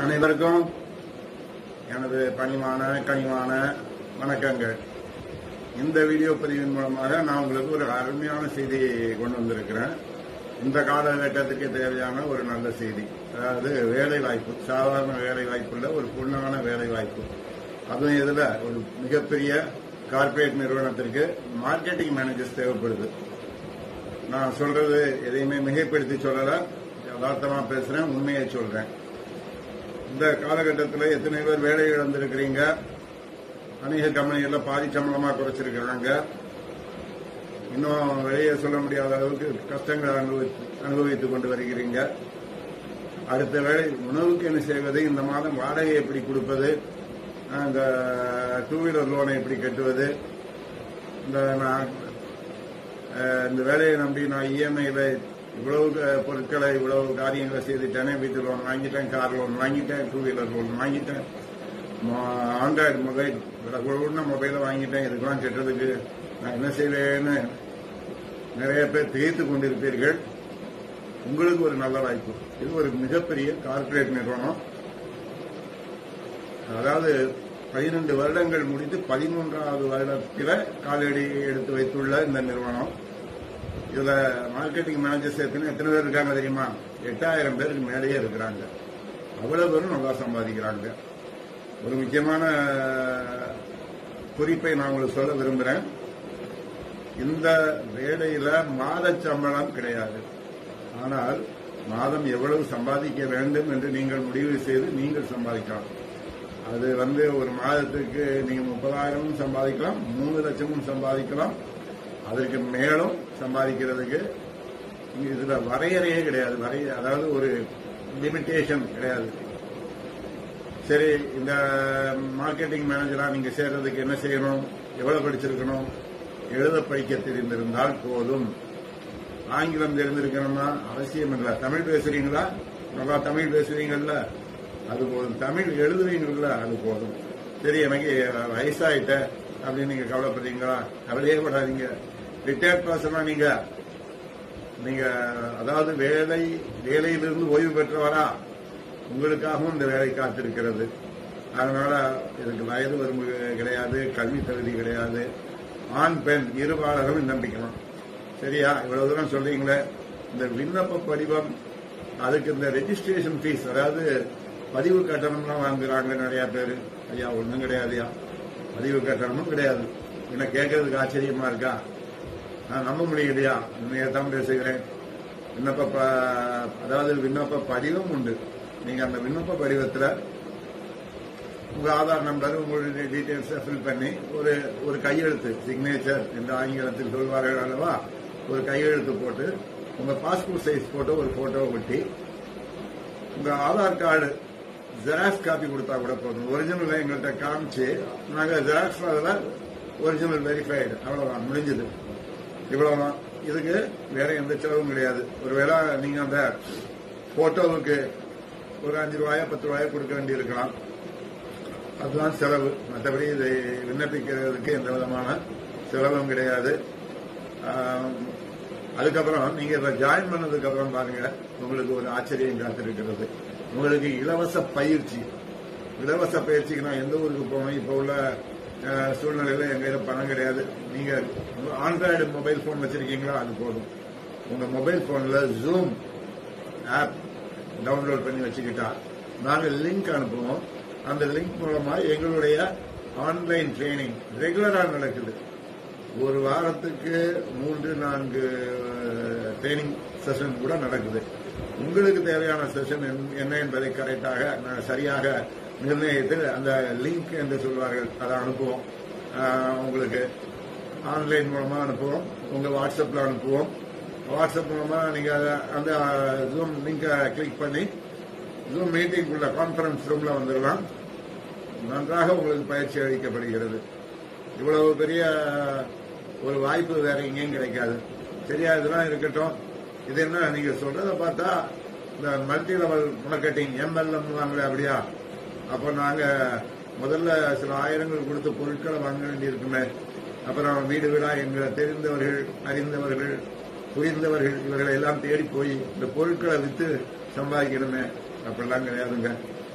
அனைவருக்கும் எனது பணிவான கனிவான வணக்கங்கள் இந்த வீடியோ பதிவின் மூலமாக நான் உங்களுக்கு ஒரு அருமையான செய்தியை கொண்டு வந்திருக்கிறேன் இந்த காலகட்டத்துக்கு தேவையான ஒரு நல்ல செய்தி அதாவது வேலை வாய்ப்பு சாதாரண வேலை வாய்ப்புள்ள ஒரு பொண்ணான வேலை வாய்ப்பு அதுவும் இதுல ஒரு மிகப்பெரிய கார்ப்பரேட் நிறுவனத்திற்கு மார்க்கெட்டிங் மேனேஜர்ஸ் தேவைப்படுது நான் சொல்றது எதையுமே மிகைப்படுத்தி சொல்லல யதார்த்தமா பேசுறேன் உண்மையை சொல்றேன் இந்த காலகட்டத்தில் எத்தனை பேர் வேலை இழந்திருக்கிறீங்க அநேக கம்பெனிகள்ல பாதி சம்பளமா குறைச்சிருக்கிறாங்க இன்னும் வெளியே சொல்ல முடியாத அளவுக்கு கஷ்டங்களை அனுபவி- அனுபவித்துக் கொண்டு வருகிறீங்க அடுத்த வேலை உணவுக்கு என்ன செய்வது இந்த மாதம் வாடகை எப்படி கொடுப்பது இந்த டூ வீலர் லோனை எப்படி கட்டுவது இந்த நான் அஹ், இந்த வேலையை நம்பி நான் இஎம்ஐல இவ்வளவு க- பொருட்களை இவ்வளவு காரியங்களை செய்துட்டேனே வீட்டு லோன் வாங்கிட்டேன் கார் லோன் வாங்கிட்டேன் டூ வீலர் லோன் வாங்கிட்டேன் ஆண்ட்ராய்டு மொபைல் உள்ள மொபைலை வாங்கிட்டேன் இதுக்கெல்லாம் கெட்டதுக்கு நான் என்ன செய்வேன்னு நிறைய பேர் திகைத்து கொண்டிருப்பீர்கள் உங்களுக்கு ஒரு நல்ல வாய்ப்பு இது ஒரு மிகப்பெரிய கார்ப்பரேட் நிறுவனம் அதாவது பதினெண்டு வருடங்கள் முடித்து பதிமூன்றாவது வருடத்தில் காலடி எடுத்து வைத்துள்ள இந்த நிறுவனம் இதுல மார்க்கெட்டிங் மேனேஜர்ஸ் எத்தனை எத்தனை பேர் இருக்காங்க தெரியுமா எட்டாயிரம் பேருக்கு மேலேயே இருக்கிறாங்க அவ்வளவு பேரும் நல்லா சம்பாதிக்கிறாங்க ஒரு முக்கியமான குறிப்பை நான் உங்களுக்கு சொல்ல விரும்புகிறேன் இந்த வேலையில மாத சம்பளம் கிடையாது ஆனால் மாதம் எவ்வளவு சம்பாதிக்க வேண்டும் என்று நீங்கள் முடிவு செய்து நீங்கள் சம்பாதிக்கலாம் அது வந்து ஒரு மாதத்துக்கு நீங்க முப்பதாயிரமும் சம்பாதிக்கலாம் மூணு லட்சமும் சம்பாதிக்கலாம் அதற்கு மேலும் சம்பாதிக்கிறதுக்கு இதுல வரையறையே கிடையாது வரைய அதாவது ஒரு லிமிட்டேஷன் கிடையாது சரி இந்த மார்க்கெட்டிங் மேனேஜரா நீங்க சேர்றதுக்கு என்ன செய்யணும் எவ்வளவு படிச்சிருக்கணும் எழுத படிக்க தெரிந்திருந்தால் போதும் ஆங்கிலம் தெரிந்திருக்கணும்னா அவசியம் இல்லை தமிழ் பேசுறீங்களா நல்லா தமிழ் பேசுவீங்கல்ல அது போதும் தமிழ் எழுதுவீங்கல்ல அது போதும் சரி எனக்கு வயசாயிட்ட அப்படின்னு நீங்க கவலைப்படுறீங்களா கவலையே படாதீங்க ரிட்டையர்ட் பர்சனா நீங்க நீங்க அதாவது வேலை வேலையிலிருந்து ஓய்வு பெற்றவரா உங்களுக்காகவும் இந்த வேலை காத்திருக்கிறது அதனால இதுக்கு வயது வரம்பு கிடையாது கல்வி தகுதி கிடையாது ஆண் பெண் இருபாலரும் நம்பிக்கலாம் சரியா இவ்வளவு தூரம் சொல்றீங்களே இந்த விண்ணப்ப படிவம் அதுக்கு இந்த ரெஜிஸ்ட்ரேஷன் ஃபீஸ் அதாவது பதிவு கட்டணம்லாம் வாங்குறாங்க நிறைய பேர் ஐயா ஒண்ணும் கிடையாதுயா பதிவு கட்டணமும் கிடையாது என்ன கேட்கறதுக்கு ஆச்சரியமா இருக்கா நான் நம்ப முடியலையா உண்மையை தான் பேசுகிறேன் விண்ணப்ப ப- அதாவது விண்ணப்ப படிவம் உண்டு நீங்க அந்த விண்ணப்ப படிவத்துல உங்க ஆதார் நம்பர் உங்களுடைய டீடைல்ஸ் ஃபில் பண்ணி ஒரு ஒரு கையெழுத்து சிக்னேச்சர் என்று ஆங்கிலத்தில் சொல்வார்கள் அல்லவா ஒரு கையெழுத்து போட்டு உங்க பாஸ்போர்ட் சைஸ் போட்டோ ஒரு போட்டோ ஒட்டி உங்க ஆதார் கார்டு ஜெராக்ஸ் காப்பி கொடுத்தா கூட போதும் ஒரிஜினல் எங்கள்கிட்ட காமிச்சு நாங்க ஜெராக்ஸ் அதில் ஒரிஜினல் வெரிஃபைடு அவ்வளவுதான் முடிஞ்சது இவ்வளவுதான் இதுக்கு வேற எந்த செலவும் கிடையாது ஒருவேளை நீங்க அந்த போட்டோவுக்கு ஒரு அஞ்சு ரூபாயா பத்து ரூபாயா கொடுக்க வேண்டி இருக்கலாம் அதுதான் செலவு மற்றபடி இதை விண்ணப்பிக்கிறதுக்கு எந்த விதமான செலவும் கிடையாது ஆம், அதுக்கப்புறம் நீங்க இதை ஜாயின் பண்ணதுக்கு அப்புறம் பாருங்க உங்களுக்கு ஒரு ஆச்சரியம் காத்திருக்கிறது உங்களுக்கு இலவச பயிற்சி இலவச பயிற்சிக்கு நான் எந்த ஊருக்கு போகணும் இப்போ உள்ள அஹ், சூழ்நிலையில எங்க கையில பணம் கிடையாது நீங்க ஆண்ட்ராய்டு மொபைல் போன் வச்சிருக்கீங்களா அது போதும் உங்க மொபைல் போன்ல ஜூம் ஆப் டவுன்லோட் பண்ணி வச்சுக்கிட்டா நாங்க லிங்க் அனுப்புவோம் அந்த லிங்க் மூலமா எங்களுடைய ஆன்லைன் ட்ரைனிங் ரெகுலரா நடக்குது ஒரு வாரத்துக்கு மூன்று நான்கு ட்ரைனிங் செஷன் கூட நடக்குது உங்களுக்கு தேவையான செஷன் என்ன என்பதை கரெக்டாக நான் சரியாக நிர்ணயித்து அந்த லிங்க் என்று சொல்வார்கள் அதை அனுப்புவோம் ஆஹ், உங்களுக்கு ஆன்லைன் மூலமா அனுப்புவோம் உங்க வாட்ஸ்அப்ல அனுப்புவோம் வாட்ஸ்அப் மூலமா நீங்க அத- அந்த ஜூம் லிங்கை கிளிக் பண்ணி ஜூம் மீட்டிங் உள்ள கான்பரன்ஸ் ரூம்ல வந்துடலாம் நன்றாக உங்களுக்கு பயிற்சி அளிக்கப்படுகிறது இவ்வளவு பெரிய ஒரு வாய்ப்பு வேற எங்கேயும் கிடைக்காது சரியா இதெல்லாம் இருக்கட்டும் இது என்ன நீங்க சொல்றத பார்த்தா இந்த மல்டி லெவல் மார்க்கெட்டிங் எம்எல்எம் வாங்கல அப்படியா அப்போ நாங்க முதல்ல சில ஆயிரங்கள் கொடுத்து பொருட்களை வாங்க வேண்டியிருக்குமே அப்புறம் வீடு வீடா எங்களை தெரிந்தவர்கள் அறிந்தவர்கள் புரிந்தவர்கள் இவர்களை எல்லாம் தேடி போய் இந்த பொருட்களை வித்து சம்பாதிக்கணுமே அப்படிலாம் கிடையாதுங்க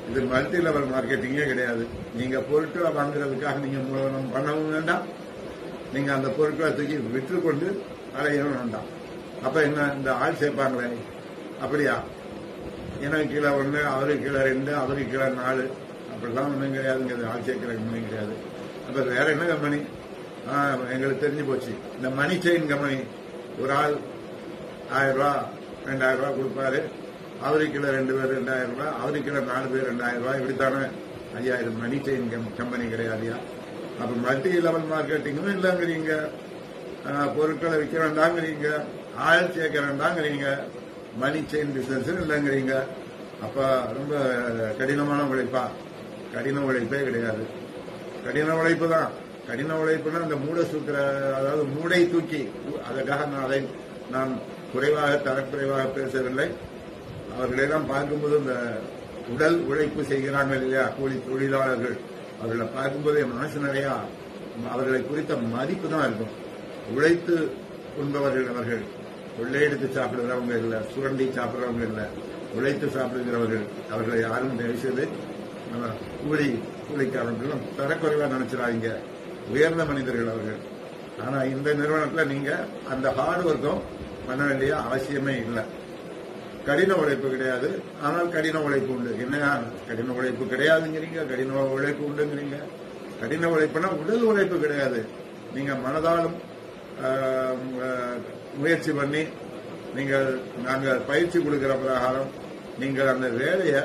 இது மல்டி லெவல் மார்க்கெட்டிங்கே கிடையாது நீங்க பொருட்களை வாங்குறதுக்காக நீங்க மூலதனம் பண்ணவும் வேண்டாம் நீங்க அந்த பொருட்களை தூக்கி விற்றுக்கொண்டு அலையவும் வேண்டாம் அப்ப என்ன இந்த ஆள் சேர்ப்பாங்களே அப்படியா எனக்கு கீழே ஒன்று அவருக்கு கீழே ரெண்டு அவருக்கு கீழே நாலு அப்படிலாம் ஒன்றும் கிடையாதுங்கிறது ஆள் சேர்க்கிற கம்பெனி கிடையாது அப்ப வேற என்ன கம்பெனி ஆ, எங்களுக்கு தெரிஞ்சு போச்சு இந்த மணி செயின் கம்பெனி ஒரு ஆள் ஆயிரம் ரூபாய் ரெண்டாயிரம் ரூபாய் கொடுப்பாரு அவருக்கு கீழே ரெண்டு பேர் ரெண்டாயிரம் ரூபாய் அவருக்கு கீழே நாலு பேர் ரெண்டாயிரம் ரூபாய் இப்படித்தானே ஐயா இது மணி செயின் கம்பெனி கிடையாதுயா அப்ப மல்டி லெவல் மார்க்கெட்டிங்கும் இல்லைங்கிறீங்க ஆ, பொருட்களை விற்க வேண்டாங்கிறீங்க ஆள் சேர்க்க வேண்டாங்கிறீங்க மணி செயின் பிசினஸ் இல்லைங்கிறீங்க அப்ப ரொம்ப கடினமான உழைப்பா கடின உழைப்பே கிடையாது கடின உழைப்பு தான் கடின உழைப்புனா அந்த மூடை சூத்திர அதாவது மூடை தூக்கி அதற்காக நான் அதை நான் குறைவாக தரக்குறைவாக பேசவில்லை அவர்களெல்லாம் பார்க்கும்போது இந்த உடல் உழைப்பு செய்கிறாங்க இல்லையா கூலி தொழிலாளர்கள் அவர்களை பார்க்கும்போது என் மனசு நிறையா அவர்களை குறித்த மதிப்பு தான் இருக்கும் உழைத்து உண்பவர்கள் அவர்கள் கொள்ளையெடுத்து சாப்பிடுறவங்க இல்ல சுரண்டி சாப்பிடுறவங்க இல்ல உழைத்து சாப்பிடுகிறவர்கள் அவர்களை யாரும் தயவு செய்து நம்ம கூலி கூலிக்காரர்களும் தரக்குறைவா நினைச்சிடாதீங்க உயர்ந்த மனிதர்கள் அவர்கள் ஆனா இந்த நிறுவனத்துல நீங்க அந்த ஹார்ட் ஒர்க்கும் பண்ண வேண்டிய அவசியமே இல்லை கடின உழைப்பு கிடையாது ஆனால் கடின உழைப்பு உண்டு என்ன கடின உழைப்பு கிடையாதுங்கிறீங்க கடின உழைப்பு உண்டுங்கிறீங்க கடின உழைப்புனா உடல் உழைப்பு கிடையாது நீங்க மனதாலும் ஆஹ், ஆஹ், முயற்சி பண்ணி நீங்கள் நாங்கள் பயிற்சி கொடுக்கிற பிரகாரம் நீங்கள் அந்த வேலையை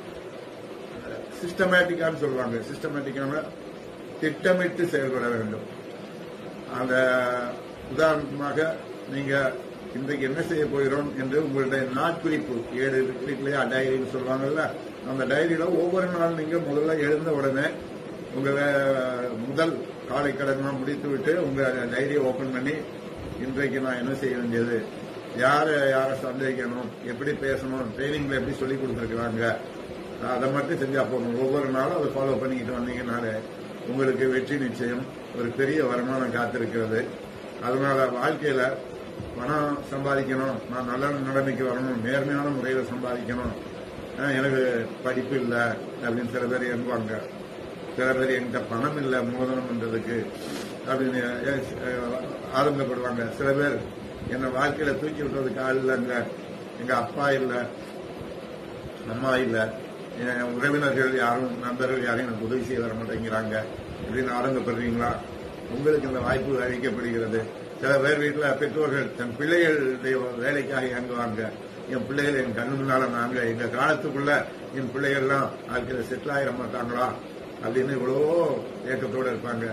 சிஸ்டமேட்டிக்கான்னு சொல்லுவாங்க சிஸ்டமேட்டிக்கான திட்டமிட்டு செயல்பட வேண்டும் அந்த உதாரணமாக நீங்க இன்றைக்கு என்ன செய்ய போகிறோம் என்று உங்களுடைய நாட்குறிப்பு ஏழு குறிப்பிலேயே டைரின்னு சொல்லுவாங்கல்ல அந்த டைரியில ஒவ்வொரு நாள் நீங்க முதல்ல எழுந்த உடனே உங்க வே- முதல் காலை கடன்லாம் முடித்து விட்டு உங்க டைரியை ஓபன் பண்ணி இன்றைக்கு நான் என்ன செய்ய வேண்டியது யாரை யாரை சந்தேகிக்கணும் எப்படி பேசணும் ட்ரைனிங்ல எப்படி சொல்லி கொடுத்துருக்காங்க அதை மட்டும் செஞ்சா போதும் ஒவ்வொரு நாளும் அதை ஃபாலோ பண்ணிக்கிட்டு வந்தீங்கனாலே உங்களுக்கு வெற்றி நிச்சயம் ஒரு பெரிய வருமானம் காத்திருக்கிறது அதனால வாழ்க்கையில பணம் சம்பாதிக்கணும் நான் நல்ல நிலைமைக்கு வரணும் நேர்மையான முறையில் சம்பாதிக்கணும் ஆஹ் எனக்கு படிப்பு இல்லை அப்படின்னு சில பேர் எண்ணுவாங்க சில பேர் என்கிட்ட பணம் இல்லை மூலதனம்ன்றதுக்கு அப்படின்னு அஹ், அஹ், ஆரம்பப்படுவாங்க சில பேர் என்னை வாழ்க்கையில தூக்கி விட்டுறதுக்கு ஆள் இல்லைங்க எங்க அப்பா இல்லை அம்மா இல்ல என் உறவினர்கள் யாரும் நண்பர்கள் யாரும் எனக்கு உதவி செய்ய வர மாட்டேங்கிறாங்க இப்படின்னு ஆரம்பப்படுறீங்களா உங்களுக்கு இந்த வாய்ப்பு அளிக்கப்படுகிறது சில பேர் வீட்டுல பெற்றோர்கள் தன் பிள்ளைகளுடைய வேலைக்காக இயங்குவாங்க என் பிள்ளைகள் என் கண்ணு முன்னால நாங்க எங்க காலத்துக்குள்ள என் பிள்ளைகள்லாம் வாழ்க்கையில செட்டில் ஆயிட மாட்டாங்களா அப்படின்னு இவ்வளவோ ஏக்கத்தோட இருப்பாங்க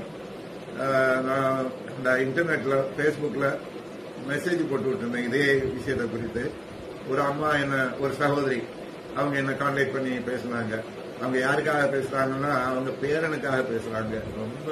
ஆஹ் நான் இந்த இன்டர்நெட்ல பேஸ்புக்ல மெசேஜ் போட்டு விட்டுருந்தேன் இதே விஷயத்தை குறித்து ஒரு அம்மா என்ன ஒரு சகோதரி அவங்க என்ன கான்டாக்ட் பண்ணி பேசுனாங்க அவங்க யாருக்காக பேசுறாங்கன்னா அவங்க பேரனுக்காக பேசுறாங்க ரொம்ப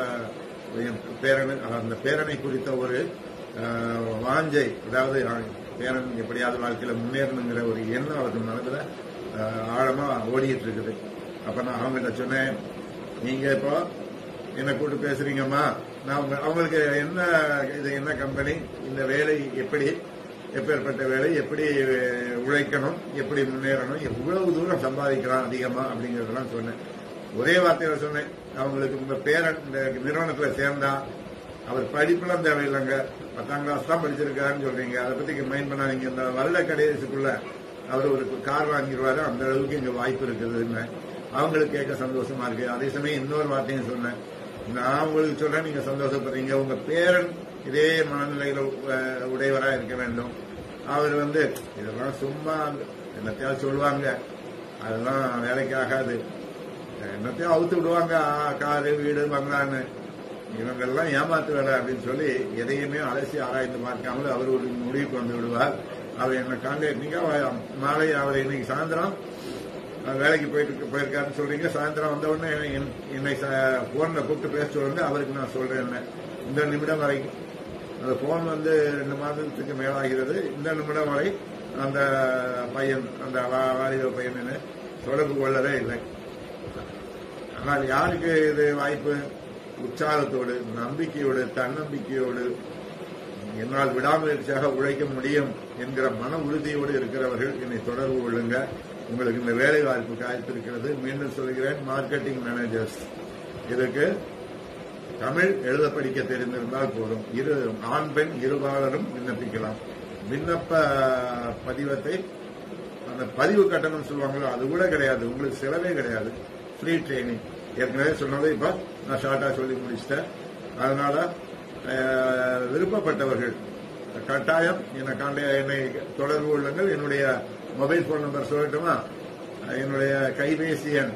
என் பேரனு அந்த பேரனை குறித்த ஒரு ஆஹ், வாஞ்சை அதாவது அவன் பேரன் எப்படியாவது வாழ்க்கையில முன்னேறணுங்கிற ஒரு எண்ணம் அவருக்கு மனதுல ஆஹ், ஆழமா ஓடிட்டு இருக்குது அப்ப நான் அவங்ககிட்ட சொன்னேன் நீங்க இப்போ என்ன கூட்டு பேசுறீங்கம்மா நான் உங்க- அவங்களுக்கு என்ன இது என்ன கம்பெனி இந்த வேலை எப்படி எப்பேற்பட்ட வேலை எப்படி அஹ், உழைக்கணும் எப்படி முன்னேறணும் எவ்வளவு தூரம் சம்பாதிக்கலாம் அதிகமா அப்படிங்கறதெல்லாம் சொன்னேன் ஒரே வார்த்தையில சொன்னேன் அவங்களுக்கு உங்க பேரன் இந்த நிறுவனத்துல சேர்ந்தா அவர் படிப்புலாம் தேவையில்லைங்க பத்தாம் கிளாஸ் தான் படிச்சிருக்காருன்னு சொல்றீங்க அதை பத்தி மைண்ட் பண்ணாதீங்க இந்த வருட கடைசிக்குள்ள அவர் ஒரு கார் வாங்கிடுவாரு அந்த அளவுக்கு இங்க வாய்ப்பு இருக்குதுன்னு அவங்களுக்கு கேட்க சந்தோஷமா இருக்கு அதே சமயம் இன்னொரு வார்த்தையும் சொன்னேன் நான் உங்களுக்கு சொல்றேன் நீங்க சந்தோஷப்படுறீங்க உங்க பேரன் இதே மனநிலையில அஹ், உடையவரா இருக்க வேண்டும் அவர் வந்து இதெல்லாம் சும்மா என்னத்தையாவது சொல்லுவாங்க அதெல்லாம் வேலைக்கு ஆகாது என்னத்தையும் அவுத்து விடுவாங்க ஆ, காரு வீடு பங்களான்னு இவங்கெல்லாம் ஏமாத்து வேலை அப்படின்னு சொல்லி எதையுமே அலசி ஆராய்ந்து பார்க்காமல் அவர் ஒரு முடிவுக்கு வந்து விடுவார் அவர் என்ன கான்டாக்ட் நீங்க அவ- மாலை அவர் இன்னைக்கு சாயந்தரம் அஹ், வேலைக்கு போயிட்டு போயிருக்காருன்னு சொல்றீங்க சாயந்தரம் வந்த உடனே என்- என்னை போன்ல கூப்பிட்டு பேச சொல்லுங்க அவருக்கு நான் சொல்றேன் இந்த நிமிடம் வரைக்கும் அந்த போன் வந்து ரெண்டு மாதத்துக்கு மேலாகிறது இந்த நிமிடம் வரை அந்த பையன் அந்த வா- வாலிப பையன் என்ன தொடர்பு கொள்ளவே இல்லை ஆனால் யாருக்கு இது வாய்ப்பு உற்சாகத்தோடு நம்பிக்கையோடு தன்னம்பிக்கையோடு என்னால் விடாமுயற்சியாக உழைக்க முடியும் என்கிற மன உறுதியோடு இருக்கிறவர்கள் என்னை தொடர்பு கொள்ளுங்க உங்களுக்கு இந்த வேலை வாய்ப்பு காய்த்திருக்கிறது மீண்டும் சொல்கிறேன் மார்க்கெட்டிங் மேனேஜர்ஸ் இதுக்கு தமிழ் எழுத படிக்க தெரிந்திருந்தால் போதும் இரு ஆண் பெண் இருபாலரும் விண்ணப்பிக்கலாம் விண்ணப்ப பதிவத்தை அந்த பதிவு கட்டணம் சொல்லுவாங்களோ அது கூட கிடையாது உங்களுக்கு செலவே கிடையாது ஃப்ரீ ட்ரைனிங் ஏற்கனவே சொன்னதை இப்ப நான் ஷார்ட்டா சொல்லி முடிச்சிட்டேன் அதனால அஹ், விருப்பப்பட்டவர்கள் கட்டாயம் என்னை காண்ட என்னை தொடர்பு கொள்ளுங்கள் என்னுடைய மொபைல் போன் நம்பர் சொல்லட்டுமா என்னுடைய கைபேசி எண்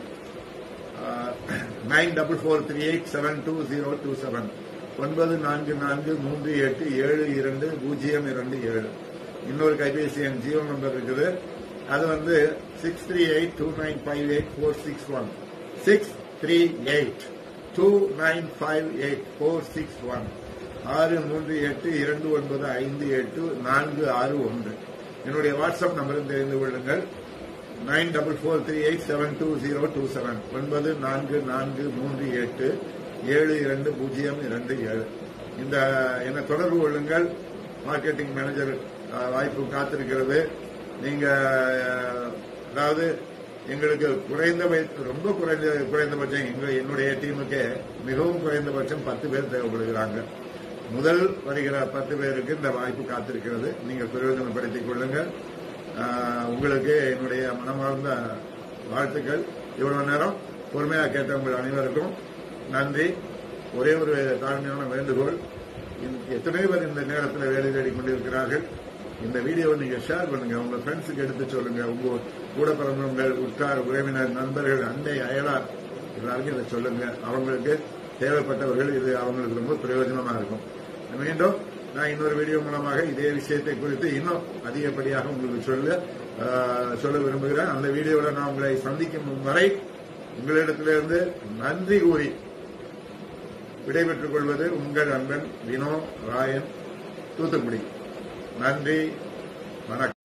nine double four three eight seven two zero two seven ஒன்பது நான்கு நான்கு மூன்று எட்டு ஏழு இரண்டு பூஜ்ஜியம் இரண்டு ஏழு இன்னொரு கைபேசி எண் ஜியோ நம்பர் இருக்குது அது வந்து six three eight two nine five eight four six one six three eight two nine five eight four six one ஆறு மூன்று எட்டு இரண்டு ஒன்பது ஐந்து எட்டு நான்கு ஆறு ஒன்று என்னுடைய வாட்ஸ்அப் நம்பரும் தெரிந்து கொள்ளுங்கள் nine double four three eight seven two zero two seven ஒன்பது நான்கு நான்கு மூன்று எட்டு ஏழு இரண்டு பூஜ்ஜியம் இரண்டு ஏழு இந்த என்னை தொடர்பு கொள்ளுங்கள் மார்க்கெட்டிங் மேனேஜர் அஹ், வாய்ப்பு காத்திருக்கிறது நீங்க அஹ், அதாவது எங்களுக்கு குறைந்த ரொம்ப குறைந்த குறைந்தபட்சம் எங்க என்னுடைய டீமுக்கு மிகவும் குறைந்தபட்சம் பத்து பேர் தேவைப்படுகிறாங்க முதல் வருகிற பத்து பேருக்கு இந்த வாய்ப்பு காத்திருக்கிறது நீங்கள் பிரயோஜனப்படுத்திக் கொள்ளுங்கள் ஆஹ், உங்களுக்கு என்னுடைய மனமார்ந்த வாழ்த்துக்கள் இவ்வளவு நேரம் பொறுமையா கேட்ட உங்கள் அனைவருக்கும் நன்றி ஒரே ஒரு தாழ்மையான வேண்டுகோள் இந்த- எத்தனை பேர் இந்த நேரத்தில் வேலை தேடி கொண்டிருக்கிறார்கள் இந்த வீடியோவை நீங்க ஷேர் பண்ணுங்க உங்க ஃப்ரெண்ட்ஸுக்கு எடுத்து சொல்லுங்க உங்க கூட பிறந்தவங்கள் உற்றார் உறவினர் நண்பர்கள் அண்டை அயலார் எல்லாருக்கும் இதை சொல்லுங்க அவங்களுக்கு தேவைப்பட்டவர்கள் இது அவங்களுக்கு ரொம்ப பிரயோஜனமா இருக்கும் மீண்டும் நான் இன்னொரு வீடியோ மூலமாக இதே விஷயத்தை குறித்து இன்னும் அதிகப்படியாக உங்களுக்கு சொல்ல ஆஹ், சொல்ல விரும்புகிறேன் அந்த வீடியோவில் நான் உங்களை சந்திக்கும் வரை உங்களிடத்திலிருந்து நன்றி கூறி விடைபெற்றுக் கொள்வது உங்கள் அன்பன் வினோ ராயன் தூத்துக்குடி நன்றி வணக்கம்